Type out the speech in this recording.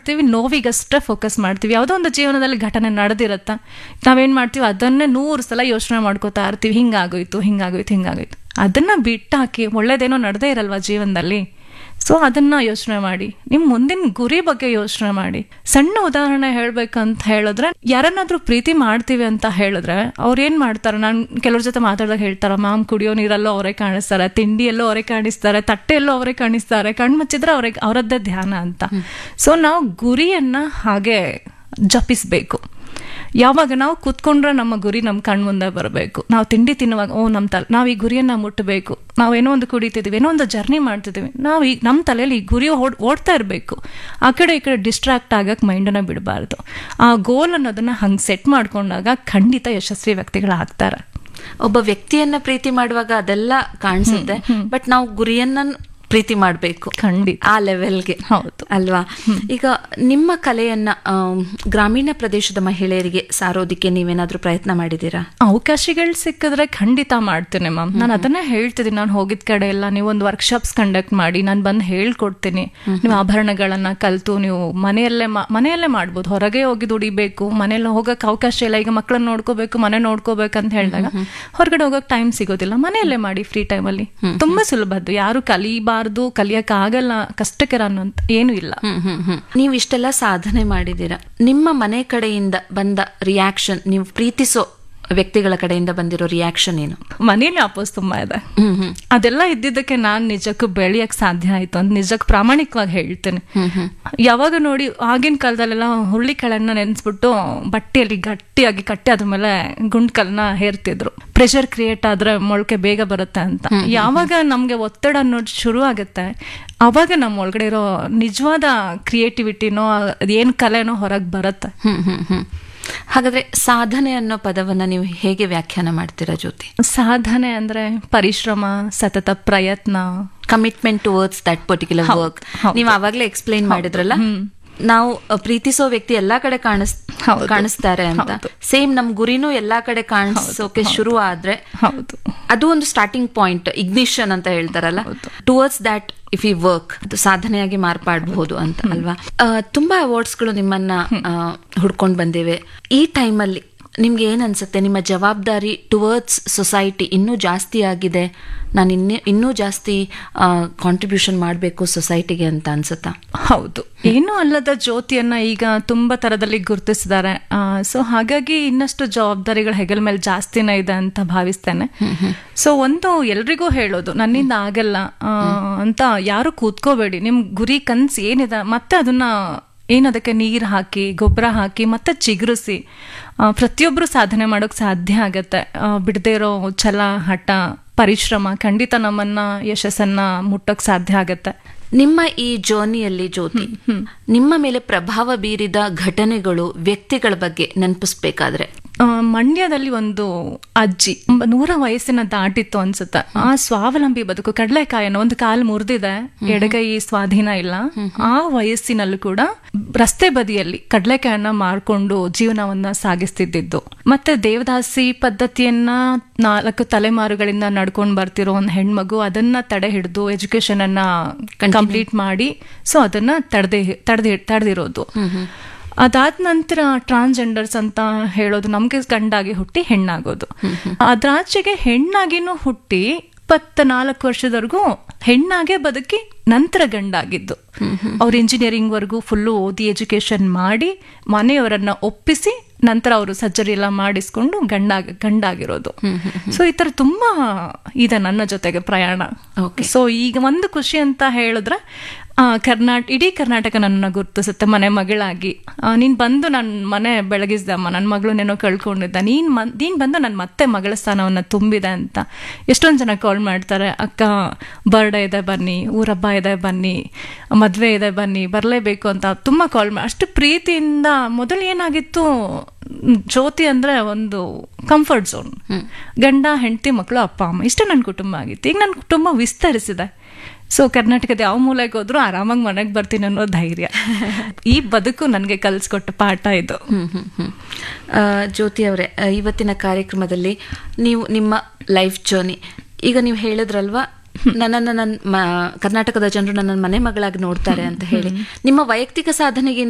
ಮಾಡ್ತೀವಿ ನೋವಿಗಷ್ಟೇ ಫೋಕಸ್ ಮಾಡ್ತೀವಿ ಯಾವುದೋ ಒಂದು ಜೀವನದಲ್ಲಿ ಘಟನೆ ನಡೆದಿರತ್ತ ನಾವೇನ್ ಮಾಡ್ತೀವಿ ಅದನ್ನೇ ನೂರು ಸಲ ಯೋಚನೆ ಮಾಡ್ಕೋತಾ ಇರ್ತೀವಿ ಹಿಂಗಾಗೋಯ್ತು ಹಿಂಗಾಗೋಯ್ತು ಹಿಂಗಾಗೋಯ್ತು ಅದನ್ನ ಬಿಟ್ಟಾಕಿ ಒಳ್ಳೇದೇನೋ ನಡೆದೇ ಇರಲ್ವಾ ಜೀವನದಲ್ಲಿ ಸೊ ಅದನ್ನ ಯೋಚನೆ ಮಾಡಿ ನಿಮ್ ಮುಂದಿನ ಗುರಿ ಬಗ್ಗೆ ಯೋಚನೆ ಮಾಡಿ ಸಣ್ಣ ಉದಾಹರಣೆ ಹೇಳ್ಬೇಕಂತ ಹೇಳಿದ್ರೆ ಯಾರನ್ನಾದ್ರೂ ಪ್ರೀತಿ ಮಾಡ್ತೀವಿ ಅಂತ ಹೇಳಿದ್ರೆ ಅವ್ರು ಏನ್ ಮಾಡ್ತಾರೆ ನಾನು ಕೆಲವ್ರ ಜೊತೆ ಮಾತಾಡಿದಾಗ ಹೇಳ್ತಾರ ಮಾಮ್ ಕುಡಿಯೋ ನೀರಲ್ಲೂ ಅವರೇ ಕಾಣಿಸ್ತಾರೆ ತಿಂಡಿಯಲ್ಲೂ ಅವರೇ ಕಾಣಿಸ್ತಾರೆ ತಟ್ಟೆಯಲ್ಲೂ ಅವರೇ ಕಾಣಿಸ್ತಾರೆ ಕಣ್ ಮುಚ್ಚಿದ್ರೆ ಅವ್ರಿಗೆ ಅವರದ್ದೇ ಧ್ಯಾನ ಅಂತ ಸೊ ನಾವು ಗುರಿಯನ್ನ ಹಾಗೆ ಜಪಿಸ್ಬೇಕು ಯಾವಾಗ ನಾವು ಕೂತ್ಕೊಂಡ್ರೆ ನಮ್ಮ ಗುರಿ ನಮ್ಮ ಕಣ್ ಮುಂದೆ ಬರಬೇಕು ನಾವು ತಿಂಡಿ ತಿನ್ನುವಾಗ ಓ ನಮ್ಮ ತಲೆ ನಾವು ಈ ಗುರಿಯನ್ನ ಮುಟ್ಟಬೇಕು ನಾವು ಏನೋ ಒಂದು ಕುಡಿತಿದ್ದೀವಿ ಏನೋ ಒಂದು ಜರ್ನಿ ಮಾಡ್ತಿದ್ದೀವಿ ನಾವು ಈ ನಮ್ಮ ತಲೆಯಲ್ಲಿ ಈ ಗುರಿ ಓಡ್ ಓಡ್ತಾ ಇರಬೇಕು ಆ ಕಡೆ ಈ ಕಡೆ ಡಿಸ್ಟ್ರಾಕ್ಟ್ ಆಗಕ್ಕೆ ಮೈಂಡನ್ನ ಬಿಡಬಾರ್ದು ಆ ಗೋಲ್ ಅನ್ನೋದನ್ನ ಹಂಗೆ ಸೆಟ್ ಮಾಡ್ಕೊಂಡಾಗ ಖಂಡಿತ ಯಶಸ್ವಿ ವ್ಯಕ್ತಿಗಳಾಗ್ತಾರೆ ಒಬ್ಬ ವ್ಯಕ್ತಿಯನ್ನ ಪ್ರೀತಿ ಮಾಡುವಾಗ ಅದೆಲ್ಲ ಕಾಣಿಸುತ್ತೆ ಬಟ್ ನಾವು ಗುರಿಯನ್ನ ಪ್ರೀತಿ ಮಾಡಬೇಕು ಖಂಡಿತ ಆ ಲೆವೆಲ್ಗೆ ಹೌದು. ಅಲ್ವಾ ಈಗ ನಿಮ್ಮ ಕಲೆಯನ್ನ ಆಮ್, ಗ್ರಾಮೀಣ ಪ್ರದೇಶದ ಮಹಿಳೆಯರಿಗೆ ಸಾರೋದಿಕ್ಕೆ ನೀವೇನಾದ್ರೂ ಪ್ರಯತ್ನ ಮಾಡಿದ್ದೀರಾ ಅವಕಾಶಗಳು ಸಿಕ್ಕಿದ್ರೆ ಖಂಡಿತ ಮಾಡ್ತೇನೆ ಮ್ಯಾಮ್ ನಾನು ಅದನ್ನೇ ಹೇಳ್ತಿದ್ದೀನಿ ನಾನು ಹೋಗಿದ ಕಡೆ ಎಲ್ಲ ನೀವು ಒಂದು ವರ್ಕ್ಶಾಪ್ಸ್ ಕಂಡಕ್ಟ್ ಮಾಡಿ ನಾನು ಬಂದು ಹೇಳ್ಕೊಡ್ತೀನಿ ನೀವು ಆಭರಣಗಳನ್ನ ಕಲ್ತು ನೀವು ಮನೆಯಲ್ಲೇ ಮಾ- ಮನೆಯಲ್ಲೇ ಮಾಡ್ಬೋದು ಹೊರಗೆ ಹೋಗಿ ದುಡಿಬೇಕು ಮನೆಯಲ್ಲಿ ಹೋಗಕ್ಕೆ ಅವಕಾಶ ಇಲ್ಲ ಈಗ ಮಕ್ಕಳನ್ನ ನೋಡ್ಕೋಬೇಕು ಮನೆ ನೋಡ್ಕೋಬೇಕಂತ ಹೇಳಿದಾಗ ಹೊರಗಡೆ ಹೋಗಕ್ಕೆ ಟೈಮ್ ಸಿಗೋದಿಲ್ಲ ಮನೆಯಲ್ಲೇ ಮಾಡಿ ಫ್ರೀ ಟೈಮಲ್ಲಿ ತುಂಬಾ ಸುಲಭದ್ದು ಯಾರು ಕಲಿಬಾರ್ದು ಕಲಿಯಕ್ ಆಗಲ್ಲ ಕಷ್ಟಕರ ಅನ್ನೋಂತ ಏನು ಇಲ್ಲ ಹ್ಮ್ ಹ್ಮ್ ಹ್ಮ್ ನೀವು ಇಷ್ಟೆಲ್ಲ ಸಾಧನೆ ಮಾಡಿದ್ದೀರಾ ನಿಮ್ಮ ಮನೆ ಕಡೆಯಿಂದ ಬಂದ ರಿಯಾಕ್ಷನ್ ನೀವು ಪ್ರೀತಿಸೋ ವ್ಯಕ್ತಿಗಳ ಕಡೆಯಿಂದ ಬಂದಿರೋ ರಿಯಾಕ್ಷನ್ ಏನು ಮನೇಲಿ ಅಪೋಸ್ ತುಂಬಾ ಇದೆ ಹ್ಮ್ ಹ್ಮ್ ಅದೆಲ್ಲ ಇದ್ದಿದ್ದಕ್ಕೆ ನಾನ್ ನಿಜಕ್ಕೂ ಬೆಳೆಯಕ್ ಸಾಧ್ಯ ಆಯ್ತು ಅಂತ ನಿಜಕ್ಕೆ ಪ್ರಾಮಾಣಿಕವಾಗಿ ಹೇಳ್ತೇನೆ ಯಾವಾಗ ನೋಡಿ ಆಗಿನ ಕಾಲದಲ್ಲೆಲ್ಲ ಹುಳ್ಳಿಕಾಳನ್ನ ನೆನ್ಸ್ಬಿಟ್ಟು ಬಟ್ಟೆಯಲ್ಲಿ ಗಟ್ಟಿಯಾಗಿ ಕಟ್ಟಿ ಅದ್ರ ಮೇಲೆ ಗುಂಡ್ಕಲ್ನ ಹೇರ್ತಿದ್ರು ಪ್ರೆಷರ್ ಕ್ರಿಯೇಟ್ ಆದ್ರೆ ಮೊಳಕೆ ಬೇಗ ಬರುತ್ತೆ ಅಂತ ಯಾವಾಗ ನಮ್ಗೆ ಒತ್ತಡ ಅನ್ನೋದು ಶುರು ಆಗುತ್ತೆ ಅವಾಗ ನಮ್ಮ ಒಳಗಡೆ ಇರೋ ನಿಜವಾದ ಕ್ರಿಯೇಟಿವಿಟಿನೋ ಅದೇನ್ ಕಲೆನೋ ಹೊರಗೆ ಬರುತ್ತೆ ಹ್ಮ್ ಹ್ಮ್ ಹ್ಮ್ ಹಾಗಾದ್ರೆ ಸಾಧನೆ ಅನ್ನೋ ಪದವನ್ನ ನೀವು ಹೇಗೆ ವ್ಯಾಖ್ಯಾನ ಮಾಡ್ತೀರಾ ಜ್ಯೋತಿ ಸಾಧನೆ ಅಂದ್ರೆ ಪರಿಶ್ರಮ ಸತತ ಪ್ರಯತ್ನ ಕಮಿಟ್ಮೆಂಟ್ ಟುವರ್ಡ್ಸ್ ದಟ್ ಪರ್ಟಿಕ್ಯುಲರ್ ಹೌದು, ವರ್ಕ್ ಹೌದು. ನೀವು ಆವಾಗಲೇ ಎಕ್ಸ್ಪ್ಲೈನ್ ಮಾಡಿದ್ರಲ್ಲ ನಾವು ಅ, ಪ್ರೀತಿಸೋ ವ್ಯಕ್ತಿ ಎಲ್ಲಾ ಕಡೆ ಕಾಣಿಸ್ ಹೌದು. ಕಾಣಿಸ್ತಾರೆ ಅಂತ ಹೌದು. ಸೇಮ್ ನಮ್ ಗುರಿನೂ ಎಲ್ಲಾ ಕಡೆ ಕಾಣಿಸೋಕೆ ಶುರು ಆದ್ರೆ ಹೌದು ಅದು ಒಂದು ಸ್ಟಾರ್ಟಿಂಗ್ ಪಾಯಿಂಟ್ ಇಗ್ನಿಷನ್ ಅಂತ ಹೇಳ್ತಾರಲ್ಲ towards that if you work ಸಾಧನೆಯಾಗಿ ಮಾರ್ಪಾಡಬಹುದು ಅಂತ ಅಲ್ವಾ ಆ, ತುಂಬಾ ಅವಾರ್ಡ್ಸ್ ಗಳು ನಿಮ್ಮನ್ನ ಹುಡ್ಕೊಂಡು ಬಂದಿವೆ ಈ ಟೈಮಲ್ಲಿ ನಿಮ್ಗೆ ಏನ್ ಅನ್ಸುತ್ತೆ ನಿಮ್ಮ ಜವಾಬ್ದಾರಿ ಟುವರ್ಡ್ಸ್ ಸೊಸೈಟಿ ಇನ್ನೂ ಜಾಸ್ತಿ ಆಗಿದೆ ನಾನು ಇನ್ನೂ ಇನ್ನೂ ಜಾಸ್ತಿ ಕಾಂಟ್ರಿಬ್ಯೂಷನ್ ಮಾಡಬೇಕು ಸೊಸೈಟಿಗೆ ಅಂತ ಅನ್ಸುತ್ತಾ ಹೌದು ಏನೂ ಅಲ್ಲದ ಜ್ಯೋತಿಯನ್ನ ಈಗ ತುಂಬಾ ತರದಲ್ಲಿ ಗುರುತಿಸಿದ್ದಾರೆ ಸೊ ಹಾಗಾಗಿ ಇನ್ನಷ್ಟು ಜವಾಬ್ದಾರಿಗಳು ಹೆಗಲ ಮೇಲೆ ಜಾಸ್ತಿನೇ ಇದೆ ಅಂತ ಭಾವಿಸ್ತೇನೆ ಸೊ ಒಂದು ಎಲ್ರಿಗೂ ಹೇಳೋದು ನನ್ನಿಂದ ಆಗಲ್ಲ ಆ, ಅಂತ ಯಾರು ಕೂತ್ಕೋಬೇಡಿ ನಿಮ್ ಗುರಿ ಕನ್ಸ್ ಏನಿದೆ ಮತ್ತೆ ಅದನ್ನ ಏನದಕ್ಕೆ ನೀರು ಹಾಕಿ ಗೊಬ್ಬರ ಹಾಕಿ ಮತ್ತೆ ಚಿಗುರಿಸಿ ಆ, ಪ್ರತಿಯೊಬ್ರು ಸಾಧನೆ ಮಾಡೋಕ್ ಸಾಧ್ಯ ಆಗತ್ತೆ ಆ, ಬಿಡದೇ ಇರೋ ಛಲ ಹಠ ಪರಿಶ್ರಮ ಖಂಡಿತ ನಮ್ಮನ್ನ ಯಶಸ್ಸನ್ನ ಮುಟ್ಟೋಕ್ ಸಾಧ್ಯ ಆಗತ್ತೆ ನಿಮ್ಮ ಈ ಜರ್ನಿಯಲ್ಲಿ ಜ್ಯೋತಿ ನಿಮ್ಮ ಮೇಲೆ ಪ್ರಭಾವ ಬೀರಿದ ಘಟನೆಗಳು ವ್ಯಕ್ತಿಗಳ ಬಗ್ಗೆ ನೆನಪಿಸ್ಬೇಕಾದ್ರೆ ಆ, ಮಂಡ್ಯದಲ್ಲಿ ಒಂದು ಅಜ್ಜಿ ಒಂಬ- ನೂರ ವಯಸ್ಸಿನ ದಾಟಿತ್ತು ಅನ್ಸುತ್ತೆ ಆ ಸ್ವಾವಲಂಬಿ ಬದುಕು ಕಡಲೆಕಾಯನ್ನು ಒಂದು ಕಾಲು ಮುರಿದಿದೆ ಎಡಗೈ ಸ್ವಾಧೀನ ಇಲ್ಲ ಆ ವಯಸ್ಸಿನಲ್ಲೂ ಕೂಡ ರಸ್ತೆ ಬದಿಯಲ್ಲಿ ಕಡಲೆಕಾಯನ್ನ ಮಾರ್ಕೊಂಡು ಜೀವನವನ್ನ ಸಾಗಿಸ್ತಿದ್ದಿದ್ದು ಮತ್ತೆ ದೇವದಾಸಿ ಪದ್ಧತಿಯನ್ನ ನಾಲ್ಕು ತಲೆಮಾರುಗಳಿಂದ ನಡ್ಕೊಂಡು ಬರ್ತಿರೋ ಒಂದು ಹೆಣ್ಮಗು ಅದನ್ನ ತಡೆ ಹಿಡಿದು ಎಜುಕೇಶನ್ ಅನ್ನ ಕಂಪ್ಲೀಟ್ ಮಾಡಿ ಸೊ ಅದನ್ನ ತಡೆದೇ ತಡೆದಿ ತಡೆದಿರೋದು ಅದಾದ ನಂತರ ಟ್ರಾನ್ಸ್ಜೆಂಡರ್ಸ್ ಅಂತ ಹೇಳೋದು ನಮ್ಗೆ ಗಂಡಾಗಿ ಹುಟ್ಟಿ ಹೆಣ್ಣಾಗೋದು ಅದ್ರಾಚೆಗೆ ಹೆಣ್ಣಾಗಿನೂ ಹುಟ್ಟಿ ಇಪ್ಪತ್ತ ನಾಲ್ಕು ವರ್ಷದವರೆಗೂ ಹೆಣ್ಣಾಗೆ ಬದುಕಿ ನಂತರ ಗಂಡಾಗಿದ್ದು ಅವ್ರು ಇಂಜಿನಿಯರಿಂಗ್ ವರ್ಗೂ ಫುಲ್ಲು ಓದಿ ಎಜುಕೇಶನ್ ಮಾಡಿ ಮನೆಯವರನ್ನ ಒಪ್ಪಿಸಿ ನಂತರ ಅವರು ಸರ್ಜರಿ ಎಲ್ಲ ಮಾಡಿಸ್ಕೊಂಡು ಗಂಡಾಗ ಗಂಡಾಗಿರೋದು ಸೊ ಈ ತರ ತುಂಬಾ ಇದೆ ನನ್ನ ಜೊತೆಗೆ ಪ್ರಯಾಣ Okay. ಸೊ ಈಗ ಒಂದು ಖುಷಿ ಅಂತ ಹೇಳಿದ್ರೆ ಆ, ಕರ್ನಾಟ ಇಡೀ ಕರ್ನಾಟಕ ನನ್ನ ಗುರುತಿಸುತ್ತೆ ಮನೆ ಮಗಳಾಗಿ ಆ, ನೀನ್ ಬಂದು ನನ್ನ ಮನೆ ಬೆಳಗಿಸ್ದಮ್ಮ ನನ್ನ ಮಗಳನ್ನೇನೋ ಕಳ್ಕೊಂಡಿದ್ದ ನೀನ್ ಮನ್- ನೀನ್ ಬಂದು ನನ್ನ ಮತ್ತೆ ಮಗಳ ಸ್ಥಾನವನ್ನ ತುಂಬಿದೆ ಅಂತ ಎಷ್ಟೊಂದು ಜನ ಕಾಲ್ ಮಾಡ್ತಾರೆ ಅಕ್ಕ ಬರ್ಡೇ ಇದೆ ಬನ್ನಿ ಊರಬ್ಬ ಇದೆ ಬನ್ನಿ ಮದ್ವೆ ಇದೆ ಬನ್ನಿ ಬರಲೇಬೇಕು ಅಂತ ತುಂಬಾ ಕಾಲ್ ಮಾಡಿ ಅಷ್ಟು ಪ್ರೀತಿಯಿಂದ ಮೊದಲು ಏನಾಗಿತ್ತು ಮ್, ಜ್ಯೋತಿ ಅಂದ್ರೆ ಒಂದು ಕಂಫರ್ಟ್ ಝೋನ್ ಗಂಡ ಹೆಂಡತಿ ಮಕ್ಕಳು ಅಪ್ಪ ಅಮ್ಮ ಇಷ್ಟು ನನ್ನ ಕುಟುಂಬ ಆಗಿತ್ತು ಈಗ ನನ್ನ ಕುಟುಂಬ ವಿಸ್ತರಿಸಿದೆ ಸೊ ಕರ್ನಾಟಕದ ಯಾವ ಮೂಲೆಗೆ ಹೋದ್ರು ಆರಾಮಾಗಿ ಮನೆಗೆ ಬರ್ತೀನಿ ಅನ್ನೋ ಧೈರ್ಯ ಈ ಬದುಕು ನನಗೆ ಕಲಿಸ್ಕೊಟ್ಟ ಪಾಠ ಇದು ಹ್ಮ್ ಹ್ಮ್ ಹ್ಮ್ ಆ, ಜ್ಯೋತಿ ಅವರೇ ಆ, ಇವತ್ತಿನ ಕಾರ್ಯಕ್ರಮದಲ್ಲಿ ನೀವು ನಿಮ್ಮ ಲೈಫ್ ಜರ್ನಿ ಈಗ ನೀವು ಹೇಳಿದ್ರಲ್ವಾ ನನ್ನನ್ನು ನನ್ನ ಕರ್ನಾಟಕದ ಜನರು ನನ್ನ ಮನೆ ಮಗಳಾಗಿ ನೋಡ್ತಾರೆ ಅಂತ ಹೇಳಿ ನಿಮ್ಮ ವೈಯಕ್ತಿಕ ಸಾಧನೆಗೆ